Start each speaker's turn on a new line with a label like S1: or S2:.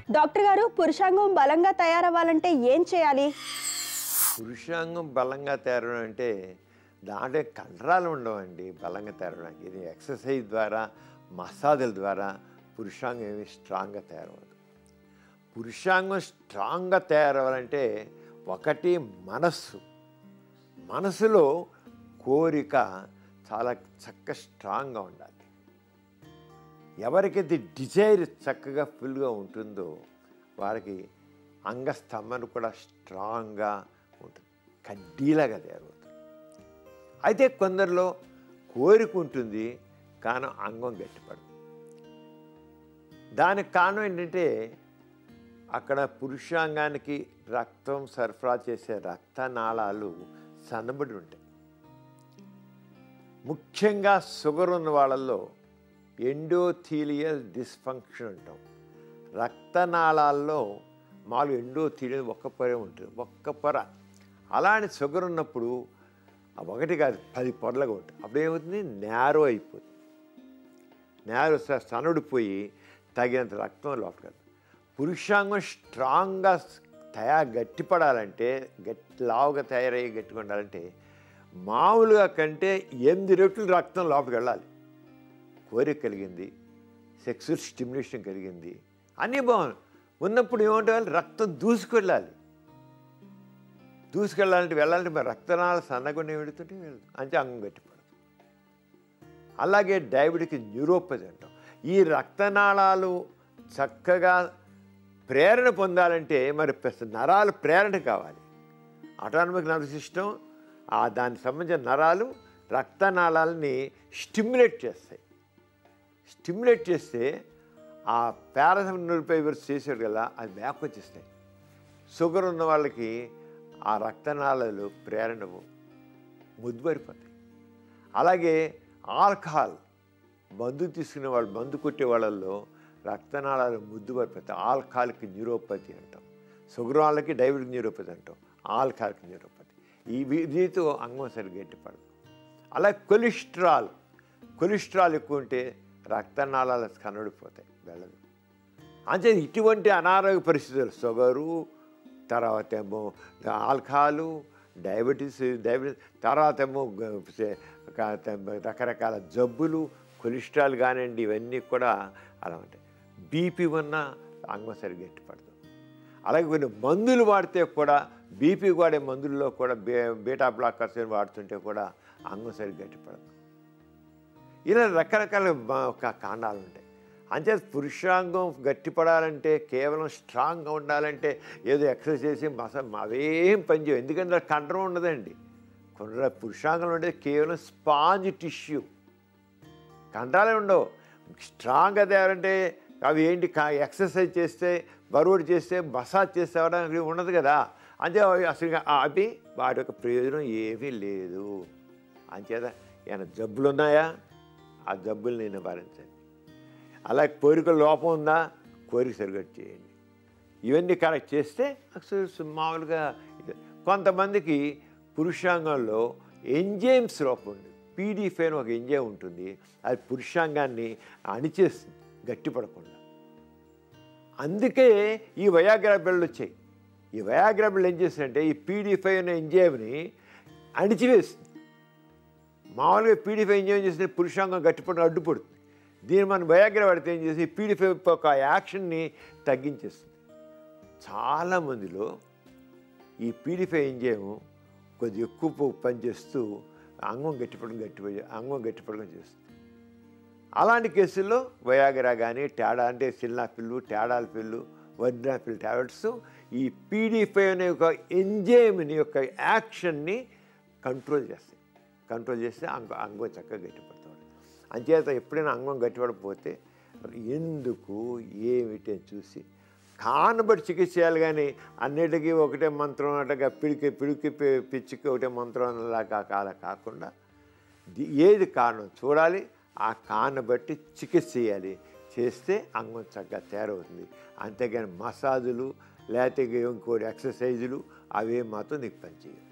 S1: doctor గారు పురుషాంగం బలంగా తయారవ్వాలంటే ఏం చేయాలి
S2: పురుషాంగం బలంగా తయారడం అంటే దాంట్లో కండరాలు ఉండవండి బలంగా తయారడానికి ఇది ఎక్సర్సైజ్ ద్వారా మసాజుల ద్వారా పురుషాంగం ఏమి స్ట్రాంగ్గా తయారవ్వదు పురుషాంగం స్ట్రాంగ్గా తయారవ్వాలంటే ఒకటి మనస్సు మనసులో కోరిక చాలా చక్క స్ట్రాంగ్గా ఉండాలి ఎవరికైతే డిజైర్ చక్కగా ఫుల్గా ఉంటుందో వారికి అంగస్తంభన కూడా స్ట్రాంగ్గా ఉంటుంది కడ్డీలాగా తయారవుతుంది అయితే కొందరిలో కోరిక ఉంటుంది కానీ అంగం గట్టిపడదు దానికి కారణం ఏంటంటే అక్కడ పురుషాంగానికి రక్తం సరఫరా చేసే రక్తనాళాలు సన్నబడి ఉంటాయి ముఖ్యంగా షుగర్ ఉన్న వాళ్ళల్లో ఎండోథీలియల్ డిస్ఫంక్షన్ అంటాం రక్తనాళాల్లో మాలు ఎండోథీలియల్ ఒక్క పొరే ఉంటుంది ఒక్క పొర అలాంటి షుగర్ ఉన్నప్పుడు ఆ ఒకటి కాదు పది పొరలుగా ఉంటుంది అప్పుడు ఏమవుతుంది నేరో అయిపోతుంది నేరో సనుడిపోయి తగినంత రక్తం లోపలికి పురుషాంగం స్ట్రాంగ్గా తయారు గట్టిపడాలంటే గట్టి లావుగా తయారయ్యి గట్టిగా ఉండాలంటే మామూలుగా కంటే ఎనిమిది రెట్లు రక్తం లోపలికి వెళ్ళాలి కోరిక కలిగింది సెక్సువల్ స్టిమ్యులేషన్ కలిగింది అన్నీ బాగుంది ఉన్నప్పుడు ఏమంటే రక్తం దూసుకెళ్ళాలి దూసుకెళ్ళాలంటే వెళ్ళాలంటే మరి రక్తనాళ సన్నగుండి వెళుతుంటే వెళ్తుంది అంటే అంగం గట్టిపడదు అలాగే డయాబెటిక్ న్యూరోపతి అంటాం ఈ రక్తనాళాలు చక్కగా ప్రేరణ పొందాలంటే మరి పెద్ద నరాలు ప్రేరణ కావాలి ఆటోనమిక్ నర్వ్ సిస్టమ్ ఆ దానికి సంబంధించిన నరాలు రక్తనాళాలని స్టిమ్యులేట్ చేస్తాయి స్టిమ్యులేట్ చేస్తే ఆ పారాసమినల్ ఫైబర్స్ చేసాడు కదా అది బ్యాక్ వచ్చేస్తాయి షుగర్ ఉన్న వాళ్ళకి ఆ రక్తనాళాలు ప్రేరణ ముద్దుపడిపోతాయి అలాగే ఆల్కహాల్ మందు తీసుకునే వాళ్ళు మందు కొట్టే వాళ్ళల్లో రక్తనాళాలు ముద్దుపడిపోతాయి ఆల్కహాలిక్ న్యూరోపతి అంటాం షుగర్ వాళ్ళకి డయాబెటిక్ న్యూరోపతి అంటాం ఆల్కహాలిక్ న్యూరోపతి ఈ వీ- దీంతో అంగం సరిగ్గా గట్టిపడదు అలాగే కొలెస్ట్రాల్ కొలెస్ట్రాల్ ఎక్కువ ఉంటే రక్తనాళాలు కనబడిపోతాయి వెళ్ళదు అంటే ఇటువంటి అనారోగ్య పరిస్థితులు షుగరు తర్వాత ఏమో ఆల్కహాలు డయాబెటీస్ డయాబెటీస్ తర్వాత ఏమో గ- సే- క- రకరకాల జబ్బులు కొలెస్ట్రాల్ కానివ్వండి ఇవన్నీ కూడా అలా ఉంటాయి బీపీ ఉన్న అంగం సరిగ్గా గట్టిపడదు అలాగే కొన్ని మందులు వాడితే కూడా బీపీ వాడే మందుల్లో కూడా బే బీటా బ్లాకర్స్ వాడుతుంటే కూడా అంగం సరిగ్గా గట్టిపడదు ఇలా రకరకాల బ- ఒక కాండాలు ఉంటాయి అంతే పురుషాంగం గట్టిపడాలంటే కేవలం స్ట్రాంగ్గా ఉండాలంటే ఏదో ఎక్సర్సైజ్ చేసి మస అవేం పనిచేయవు ఎందుకంటే కండరం ఉండదండి కొండ పురుషాంగం ఉండేది కేవలం స్పాంజ్ టిష్యూ కండరాలే ఉండవు స్ట్రాంగ్గా తయారంటే అవి ఏంటి కా ఎక్సర్సైజ్ చేస్తే బరువుడు చేస్తే మసాజ్ చేస్తే అవి ఉండదు కదా అంతే అవి అసలు ఇక అవి వాటి యొక్క ప్రయోజనం ఏమీ లేదు అంచేత ఏమైనా జబ్బులు ఉన్నాయా ఆ జబ్బులు నేను భరించండి అలాగే కోరిక లోపం ఉందా కోరిక సరిగట్టు చేయండి ఇవన్నీ కరెక్ట్ చేస్తే అసలు మామూలుగా ఇది- కొంతమందికి పురుషాంగంలో ఎంజైమ్స్ లోపం ఉంది పీడీఫై అని ఒక ఎంజైమ్ ఉంటుంది అది పురుషాంగాన్ని అణిచేస్తుంది గట్టిపడకుండా అందుకే ఈ వయాగ్రా బిళ్ళలు వచ్చాయి ఈ వయాగ్రా బిళ్ళు ఏం చేస్తుందంటే ఈ పీడీఫై అనే ఎంజైమ్ని అణిచివేస్తుంది మామూలుగా పీడీఫై ఎంజాయ్ చేస్తే పురుషాంగం గట్టిపడి అడ్డుపడుతుంది దీన్ని మనం వయాగ్ర పడితే ఏం చేసి పీడీఫై ఒక యాక్షన్ని తగ్గించేస్తుంది చాలామందిలో ఈ పీడీఫై ఎంజాయము కొద్ది ఎక్కువ ప- పనిచేస్తూ అంగం గట్టిపడడం గట్టిపడి అంగం గట్టిపడడం చేస్తుంది అలాంటి కేసుల్లో వయాగరా కానీ టేడా అంటే సిల్నా పిల్లు టేడాల పిల్లు వడ్నా పిల్లు టాబ్లెట్స్ ఈ పీడీఫై అనే ఒక ఎంజైమ్ని యొక్క యాక్షన్ని కంట్రోల్ చేస్తాయి కంట్రోల్ చేస్తే అంగ అంగం చక్కగా గట్టిపడుతుంది అంచేత ఎప్పుడైనా అంగం గట్టిపడకపోతే ఎందుకు ఏమిటి అని చూసి కానబడి చికిత్స చేయాలి కానీ అన్నిటికీ ఒకటే మంత్రం అటగా పిడికి పిడికి పి- పిచ్చికి ఒకటే మంత్రం లాగా కాల కాకుండా ది- ఏది కారణం చూడాలి ఆ కారణం బట్టి చికిత్స చేయాలి చేస్తే అంగం చక్కగా తయారవుతుంది అంతేగాని మసాజులు లేకపోతే ఇంకోటి ఎక్సర్సైజులు అవే మాత్రం నీకు పనిచేయవు